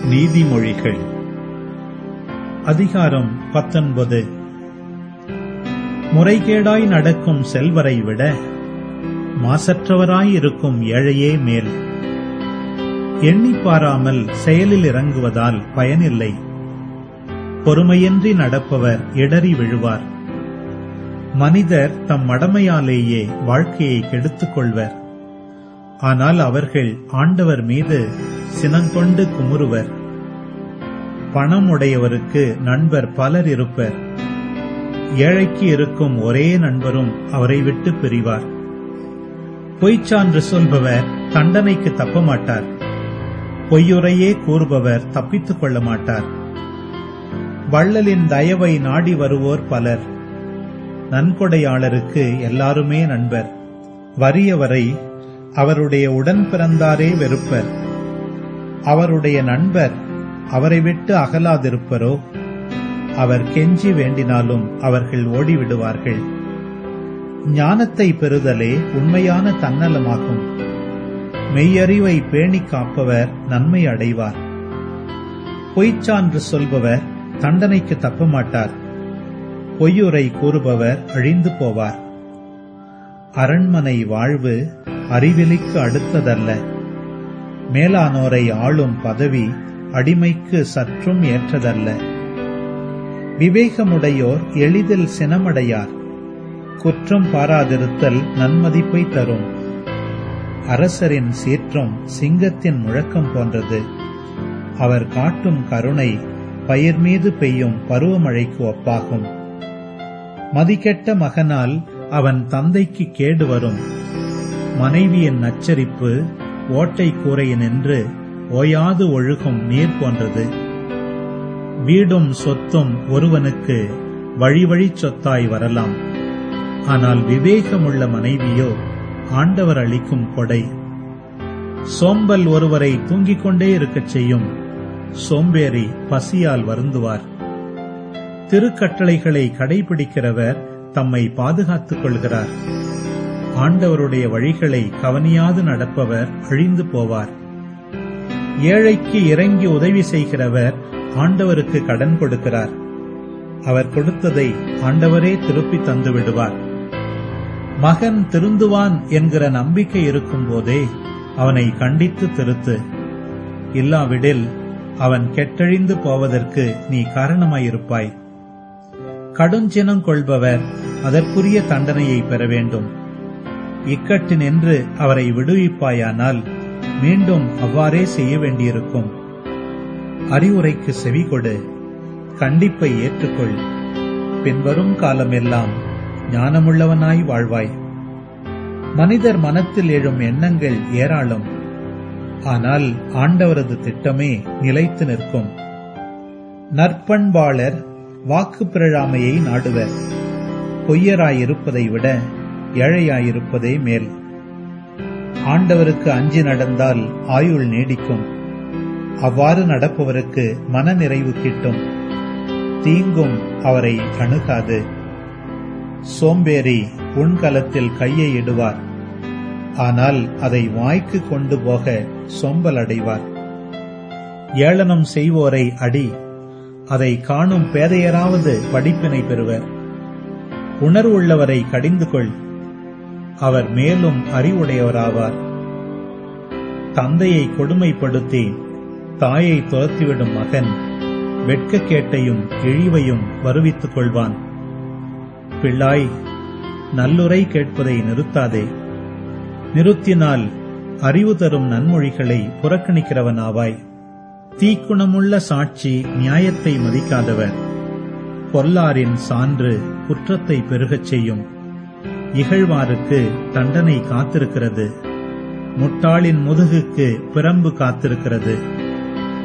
நீதிமொழிகள் அதிகாரம் பத்தொன்பது முறைகேடாய் நடக்கும் செல்வரை விட மாசற்றவராய் இருக்கும் ஏழையே மேல் எண்ணிப் பாராமல் செயலில் இறங்குவதால் பயனில்லை பொறுமையின்றி நடப்பவர் இடறி விழுவார் மனிதர் தம் மடமையாலேயே வாழ்க்கையை கெடுத்துக் கொள்வர் ஆனால் அவர்கள் ஆண்டவர் மீது சினங்கொண்டு குமுறுவர் பணம் உடையவருக்கு நண்பர் பலர் இருப்பர் ஏழைக்கு இருக்கும் ஒரே நண்பரும் அவரை விட்டு பிரிவார் பொய்ச்சான்று சொல்பவர் தண்டனைக்கு தப்ப மாட்டார் பொய்யுரையே கூறுபவர் தப்பித்துக் கொள்ள மாட்டார் வள்ளலின் தயவை நாடி வருவோர் பலர் நன்கொடையாளருக்கு எல்லாருமே நண்பர் வறியவரை அவருடைய உடன் பிறந்தாரே வெறுப்பர் அவருடைய நண்பர் அவரை விட்டு அகலாதிருப்பரோ அவர் கெஞ்சி வேண்டினாலும் அவர்கள் ஓடிவிடுவார்கள் ஞானத்தை பெறுதலே உண்மையான தன்னலமாகும் மெய்யறிவை பேணிக் காப்பவர் நன்மை அடைவார் பொய்ச்சான்று சொல்பவர் தண்டனைக்கு தப்ப மாட்டார் பொய்யுரை கூறுபவர் அழிந்து போவார் அரண்மனை வாழ்வு அறிவிலிக்கு அடுத்ததல்ல மேலானோரை ஆளும் பதவி அடிமைக்கு சற்றும் ஏற்றதல்ல விவேகமுடையோர் எளிதில் சினமடையார் குற்றம் பாராதிருத்தல் நன்மதிப்பை தரும் அரசரின் சீற்றம் சிங்கத்தின் முழக்கம் போன்றது அவர் காட்டும் கருணை பயிர் மீது பெய்யும் பருவமழைக்கு ஒப்பாகும் மதிக்கெட்ட மகனால் அவன் தந்தைக்கு கேடு வரும் மனைவியின் நச்சரிப்பு ஓட்டை கூரையினின்று ஓயாது ஒழுகும் நீர் போன்றது வீடும் சொத்தும் ஒருவனுக்கு வழி வழி சொத்தாய் வரலாம் ஆனால் விவேகமுள்ள மனைவியோ ஆண்டவர் அளிக்கும் கொடை சோம்பல் ஒருவரை தூங்கிக் கொண்டே இருக்கச் செய்யும் சோம்பேறி பசியால் வருந்துவார் திருக்கட்டளைகளை கடைபிடிக்கிறவர் தம்மை பாதுகாத்துக் கொள்கிறார் ஆண்டவருடைய வழிகளை கவனியாது நடப்பவர் அழிந்து போவார் ஏழைக்கு இறங்கி உதவி செய்கிறவர் ஆண்டவருக்கு கடன் கொடுக்கிறார் அவர் கொடுத்ததை ஆண்டவரே திருப்பி தந்து விடுவார் மகன் திருந்துவான் என்கிற நம்பிக்கை இருக்கும் போதே அவனை கண்டித்து திருத்து இல்லாவிடில் அவன் கெட்டழிந்து போவதற்கு நீ காரணமாயிருப்பாய் கடுஞ்சினம் கொள்பவர் அதற்குரிய தண்டனையை பெற வேண்டும் இக்கட்டு நின்று அவரை விடுவிப்பாயானால் மீண்டும் அவ்வாறே செய்ய வேண்டியிருக்கும் அறிவுரைக்கு செவி கொடு கண்டிப்பை ஏற்றுக்கொள் பின்வரும் காலமெல்லாம் ஞானமுள்ளவனாய் வாழ்வாய் மனிதர் மனத்தில் எழும் எண்ணங்கள் ஏராளம் ஆனால் ஆண்டவரது திட்டமே நிலைத்து நிற்கும் நற்பண்பாளர் வாக்கு பிறழாமையை நாடுவர் பொய்யராயிருப்பதை விட ஏழையாயிருப்பதே மேல் ஆண்டவருக்கு அஞ்சி நடந்தால் ஆயுள் நீடிக்கும் அவ்வாறு நடப்பவருக்கு மன நிறைவு கிட்டும் தீங்கும் அவரை அணுகாது சோம்பேறி உண்கலத்தில் கையை இடுவார் ஆனால் அதை வாய்க்கு கொண்டு போக சோம்பல் அடைவார் ஏளனம் செய்வோரை அடி அதை காணும் பேதையராவது படிப்பினை பெறுவர் உணர்வுள்ளவரை கடிந்து கொள் அவர் மேலும் அறிவுடையவராவார் தந்தையை கொடுமைப்படுத்தி தாயை துரத்திவிடும் மகன் வெட்கக்கேட்டையும் இழிவையும் வருவித்துக் கொள்வான் பிள்ளாய் நல்லுரை கேட்பதை நிறுத்தாதே நிறுத்தினால் அறிவு தரும் நன்மொழிகளை புறக்கணிக்கிறவனாவாய் தீக்குணமுள்ள சாட்சி நியாயத்தை மதிக்காதவர் பொல்லாரின் சான்று குற்றத்தை பெருகச் செய்யும் இகழ்வாருக்கு தண்டனை காத்திருக்கிறது முட்டாளின் முதுகுக்கு பிரம்பு காத்திருக்கிறது